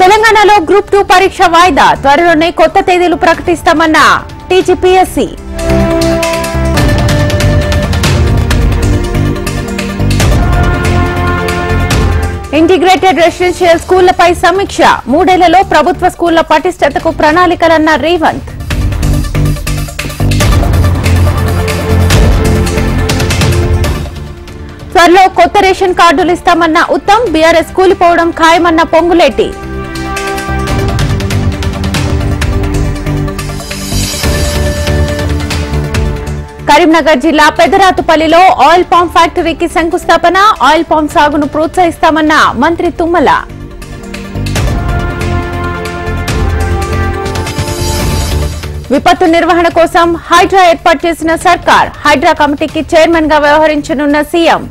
తెలంగాణలో group two పరీక్ష వాయిదా త్వరలోనే కొత్త తేదీలు ప్రకటిస్తామన్న టీజీపీఎస్సీ ఇంటిగ్రేటెడ్ రెసిడెన్షియల్ స్కూళ్లపై సమీక్ష మూడేళ్లలో ప్రభుత్వ స్కూళ్ల పటిష్టతకు ప్రణాళికలన్న రేవంత్ త్వరలో కొత్త రేషన్ కార్డులు ఇస్తామన్న ఉత్తమ్ బీఆర్ఎస్ కూలిపోవడం ఖాయమన్న పొంగులేటి కరీంనగర్ జిల్లా పెదరాతుపల్లిలో ఆయిల్ పామ్ ఫ్యాక్టరీకి శంకుస్థాపన ఆయిల్ పామ్ సాగును ప్రోత్సహిస్తామన్న మంత్రి తుమ్మల విపత్తు నిర్వహణ కోసం హైడ్రా ఏర్పాటు చేసిన సర్కార్ హైడ్రా కమిటీకి చైర్మన్ గా వ్యవహరించనున్న సీఎం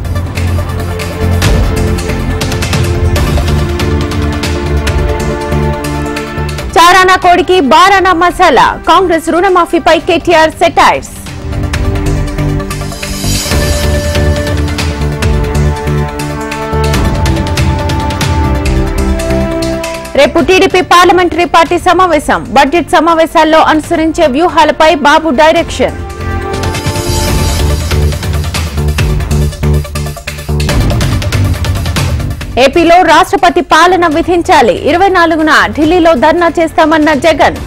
చారానా కోడికి బారానా మసాలా కాంగ్రెస్ రుణమాఫీపై కేటీఆర్ సెటైర్స్ రేపు టీడీపీ పార్లమెంటరీ పార్టీ సమావేశం బడ్జెట్ సమావేశాల్లో అనుసరించే వ్యూహాలపై బాబు డైరెక్షన్ ఏపీలో రాష్ట్రపతి పాలన విధించాలి ఇరవై నాలుగున ఢిల్లీలో ధర్నా చేస్తామన్న జగన్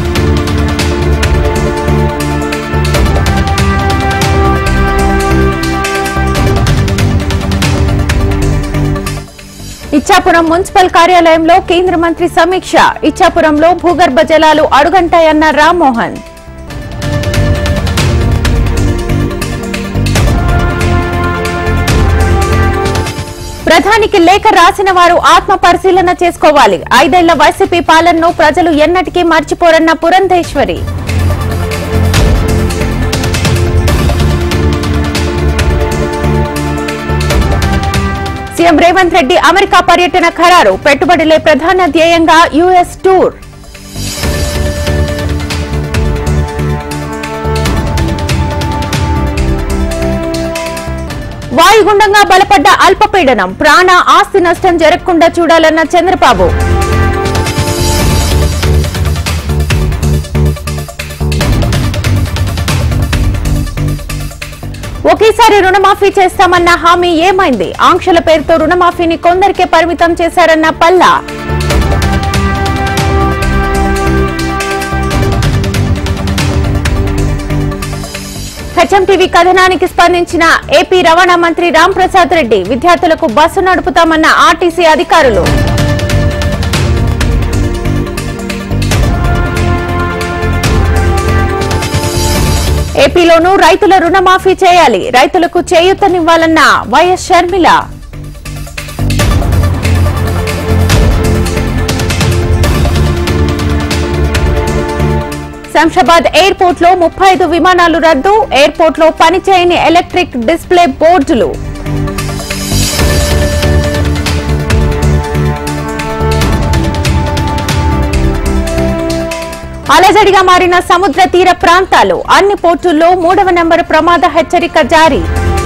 ఇచ్చాపురం మున్సిపల్ కార్యాలయంలో కేంద్ర మంత్రి సమీక్ష ఇచ్చాపురంలో భూగర్భ జలాలు అడుగంటాయన్న రామ్మోహన్ ప్రధానికి లేఖ రాసిన వారు ఆత్మ పరిశీలన చేసుకోవాలి ఐదేళ్ల వైసీపీ పాలనను ప్రజలు ఎన్నటికీ మర్చిపోరన్న పురంధేశ్వరి సీఎం రేవంత్ రెడ్డి అమెరికా పర్యటన ఖరారు పెట్టుబడులే ప్రధాన ధ్యేయంగా యుఎస్ టూర్ వాయుగుండంగా బలపడ్డ అల్పపీడనం ప్రాణ ఆస్తి నష్టం జరగకుండా చూడాలన్న చంద్రబాబు ఒకేసారి రుణమాఫీ చేస్తామన్న హామీ ఏమైంది ఆంక్షల పేరుతో రుణమాఫీని కొందరికే పరిమితం చేశారన్న పల్లా హెచ్ఎం టీవీ కథనానికి స్పందించిన ఏపీ రవాణా మంత్రి రాంప్రసాద్ రెడ్డి విద్యార్థులకు బస్సు నడుపుతామన్న ఆర్టీసీ అధికారులు ఏపీలోనూ రైతుల రుణమాఫీ చేయాలి రైతులకు చేయూతనివ్వాలన్న వైఎస్ షర్మిల శంషాబాద్ ఎయిర్పోర్ట్ లో ముప్పై ఐదు విమానాలు రద్దు ఎయిర్పోర్ట్ లో పనిచేయని ఎలక్ట్రిక్ డిస్ప్లే బోర్డులు అలజడిగా మారిన సముద్ర తీర ప్రాంతాలు అన్ని పోర్టుల్లో మూడవ నెంబరు ప్రమాద హెచ్చరిక జారీ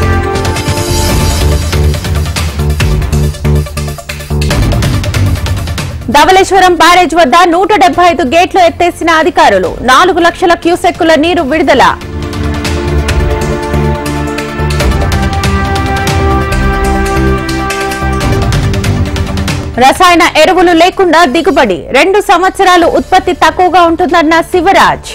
ధవళేశ్వరం బ్యారేజ్ వద్ద నూట డెబ్బై ఐదు గేట్లు ఎత్తేసిన అధికారులు నాలుగు లక్షల క్యూసెక్కుల నీరు విడుదల రసాయన ఎరువులు లేకుండా దిగుబడి రెండు సంవత్సరాలు ఉత్పత్తి తక్కువగా ఉంటుందన్న శివరాజ్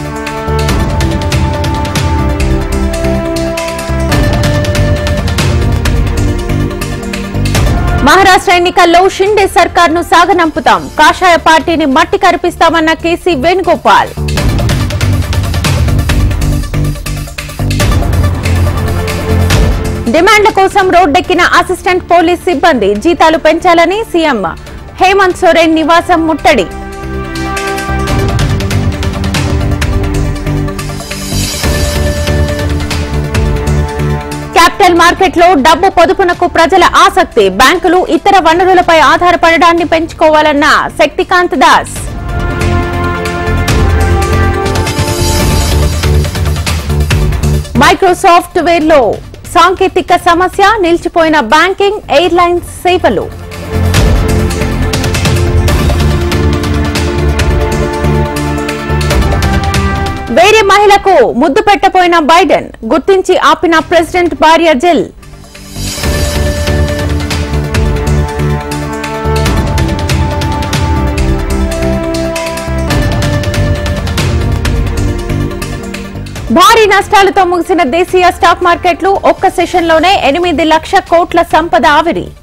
మహారాష్ట్ర ఎన్నికల్లో షిండే సర్కార్ను సాగనంపుతాం కాషాయ పార్టీని మట్టి కరిపిస్తామన్న కేసీ వేణుగోపాల్ డిమాండ్ల కోసం రోడ్డెక్కిన అసిస్టెంట్ పోలీస్ సిబ్బంది జీతాలు పెంచాలని సీఎం హేమంత్ సోరెన్ నివాసం ముట్టడి క్యాపిటల్ మార్కెట్లో డబ్బు పొదుపునకు ప్రజల ఆసక్తి బ్యాంకులు ఇతర వనరులపై ఆధారపడడాన్ని పెంచుకోవాలన్న శక్తికాంత్ దాస్ మైక్రోసాఫ్ట్ వేర్ లో సాంకేతిక సమస్య నిలిచిపోయిన బ్యాంకింగ్ ఎయిర్లైన్స్ సేవలు వేరే మహిళకు ముద్దు పెట్టపోయిన బైడెన్ గుర్తించి ఆపిన ప్రెసిడెంట్ భార్య జిల్ భారీ నష్టాలతో ముగిసిన దేశీయ స్టాక్ మార్కెట్లు ఒక్క సెషన్లోనే ఎనిమిది లక్ష కోట్ల సంపద ఆవిరి